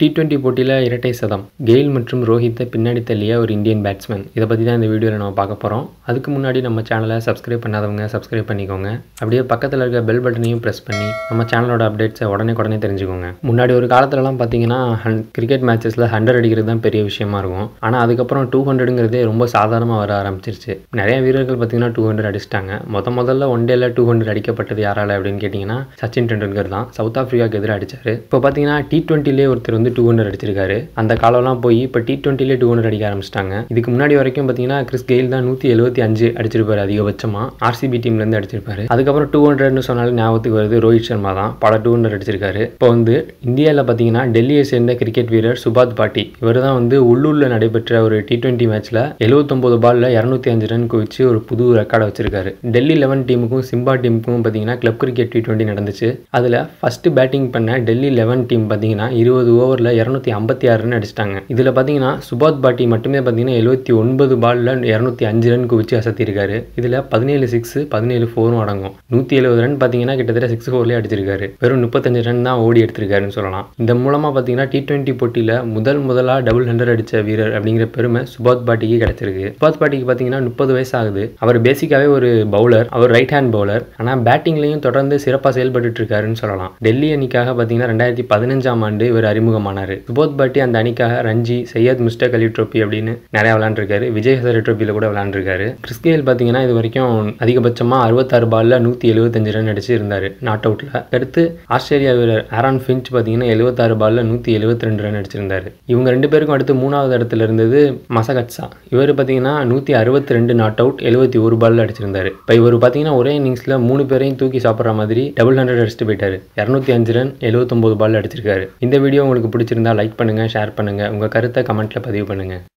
T twenty போட்டியில் இரட்டை சதம் கெயில் மற்றும் ரோஹித்தை பின்னாடி தள்ளிய ஒரு இந்தியன் பேட்ஸ்மேன் இதை பற்றி தான் இந்த வீடியோவில் நம்ம பார்க்க போகிறோம் அதுக்கு முன்னாடி நம்ம சேனலை சப்ஸ்கிரைப் பண்ணாதவங்க சப்ஸ்கிரைப் பண்ணிக்கோங்க அப்படியே பக்கத்தில் இருக்க பெல் பட்டனையும் ப்ரெஸ் பண்ணி நம்ம சேனலோட அப்டேட்ஸை உடனே உடனே தெரிஞ்சுக்கோங்க முன்னாடி ஒரு காலத்துலலாம் பார்த்தீங்கன்னா ஹன் கிரிக்கெட் மேட்சஸில் ஹண்ட்ரட் அடிக்கிறது தான் பெரிய விஷயமா இருக்கும் ஆனால் அதுக்கப்புறம் டூ ஹண்ட்ரடுங்கிறதே ரொம்ப சாதாரணமாக வர ஆரம்பிச்சிருச்சு நிறைய வீரர்கள் பார்த்தீங்கன்னா டூ ஹண்ட்ரட் அடிச்சிட்டாங்க மொத முதல்ல ஒன் டேல டூ ஹண்ட்ரட் அடிக்கப்பட்டது யாரால அப்படின்னு கேட்டிங்கன்னா சச்சின் டெண்டுல்கர் தான் சவுத் ஆஃப்ரிக்காவுக்கு எதிராக அடிச்சாரு இப்போ பார்த்தீங்கன்னா டி டுவெண்ட்டிலே ஒருத்தர் வந்து டூ ஹண்ட்ரட் அடிச்சிருக்காரு அந்த காலம்லாம் போய் இப்போ டி டுவெண்ட்டிலே டூ ஹண்ட்ரட் அடிக்க ஆரம்பிச்சிட்டாங்க இதுக்கு முன்னாடி வரைக்கும் பார்த்தீங்கன்னா கிறிஸ் கெயில் தான் நூற்றி எழுபத்தி அஞ்சு அடிச்சிருப்பாரு அதிகபட்சமாக ஆர்சிபி டீம்லேருந்து அடிச்சிருப்பாரு அதுக்கப்புறம் டூ ஹண்ட்ரட்னு சொன்னாலும் ஞாபகத்துக்கு வருது ரோஹித் சர்மா தான் பல டூ ஹண்ட்ரட் அடிச்சிருக்காரு இப்போ வந்து இந்தியாவில் பார்த்தீங்கன்னா டெல்லியை சேர்ந்த கிரிக்கெட் வீரர் சுபாத் பாட்டி இவர் தான் வந்து உள்ளூரில் நடைபெற்ற ஒரு டி டுவெண்ட்டி மேட்ச்சில் எழுபத்தொம்போது பாலில் இரநூத்தி அஞ்சு ரன் குவிச்சு ஒரு புது ரெக்கார்டை வச்சிருக்காரு டெல்லி லெவன் டீமுக்கும் சிம்பா டீமுக்கும் பார்த்தீங்கன்னா கிளப் கிரிக்கெட் டி டுவெண்ட்டி நடந்துச்சு அதில் ஃபஸ்ட்டு பேட்டிங் பண்ண டெல்லி லெவன் டீம் பார்த்தீங்கன்னா இருபது ஓவரில் இரநூத்தி ஐம்பத்தி ஆறு ரன் அடிச்சிட்டாங்க இதில் பார்த்தீங்கன்னா சுபாத் பாட்டி மட்டுமே பார்த்தீங்கன்னா எழுபத்தி ஒன்பது பாலில் இரநூத்தி அஞ்சு ரன் குவிச்சு அசத்திருக்காரு இதில் பதினேழு சிக்ஸ் பதினேழு ஃபோரும் அடங்கும் நூற்றி எழுபது ரன் பார்த்தீங்கன்னா கிட்டத்தட்ட சிக்ஸ் ஃபோர்லேயே அடிச்சிருக்காரு வெறும் முப்பத்தஞ்சு ரன் தான் ஓடி எடுத்திருக்காருன்னு சொல்லலாம் இந்த மூலமாக பார்த்தீங்கன்னா டி டுவெண்ட்டி போட்டியில் முதல் முதலாக டபுள் ஹண்ட்ரட் அடித்த வீரர் அப்படிங்கிற பெருமை சுபாத் பாட்டிக்கு கிடைச்சிருக்கு சுபாத் பாட்டிக்கு பார்த்தீங்கன்னா முப்பது வயசு ஆகுது அவர் பேசிக்காகவே ஒரு பவுலர் அவர் ரைட் ஹேண்ட் பவுலர் ஆனால் பேட்டிங்லையும் தொடர்ந்து சிறப்பாக செயல்பட்டு இருக்காருன்னு சொல்லலாம் டெல்லி அணிக்காக பார்த்தீங்கன்னா ரெண்டாயிரத்தி பதினஞ்சாம் ஆண்டு இவர் அறிமுகமானார் சுபோத் பாட்டி அந்த அணிக்காக ரஞ்சி சையத் முஸ்டக் அலி ட்ரோபி அப்படின்னு நிறையா விளாண்டுருக்காரு விஜய் ஹசரே ட்ரோபியில் கூட விளாண்டுருக்காரு கிறிஸ்கேல் பார்த்தீங்கன்னா இது வரைக்கும் அதிகபட்சமாக அறுபத்தாறு பாலில் நூற்றி எழுபத்தஞ்சு ரன் அடிச்சு இருந்தார் நாட் அவுட்டில் அடுத்து ஆஸ்திரேலியா வீரர் ஆரான் ஃபின்ச் பார்த்தீங்கன்னா எழுபத்தாறு பாலில் நூற்றி எழுபத்தி ரெண்டு ரன் அடிச்சிருந்தாரு இவங்க ரெண்டு பேருக்கும் அடுத்து மூணாவது இடத்துல இருந்தது மசகட்சா இவர் பார்த்தீங்கன்னா நூற்றி அறுபத்தி ரெண்டு நாட் அவுட் எழுபத்தி ஒரு பாலில் அடிச்சிருந்தாரு இப்போ இவர் பார்த்தீங்கன்னா ஒரே இன்னிங்ஸில் மூணு பேரையும் தூக்கி சாப்பிட்ற மாதிரி டபுள் ஹண்ட்ரட் அடிச்சுட்டு போயிட்டாரு இரநூத்தி அஞ்சு ரன் எழுபத்தொம்போது பால் அடிச்சிருக்காரு இந்த வீடியோ உங்களுக்கு பிடிச்சிருந்தா லைக் பண்ணுங்கள் ஷேர் பண்ணுங்கள் உங்கள் கருத்தை கமெண்ட்டில் பதிவு பண்ணுங்கள்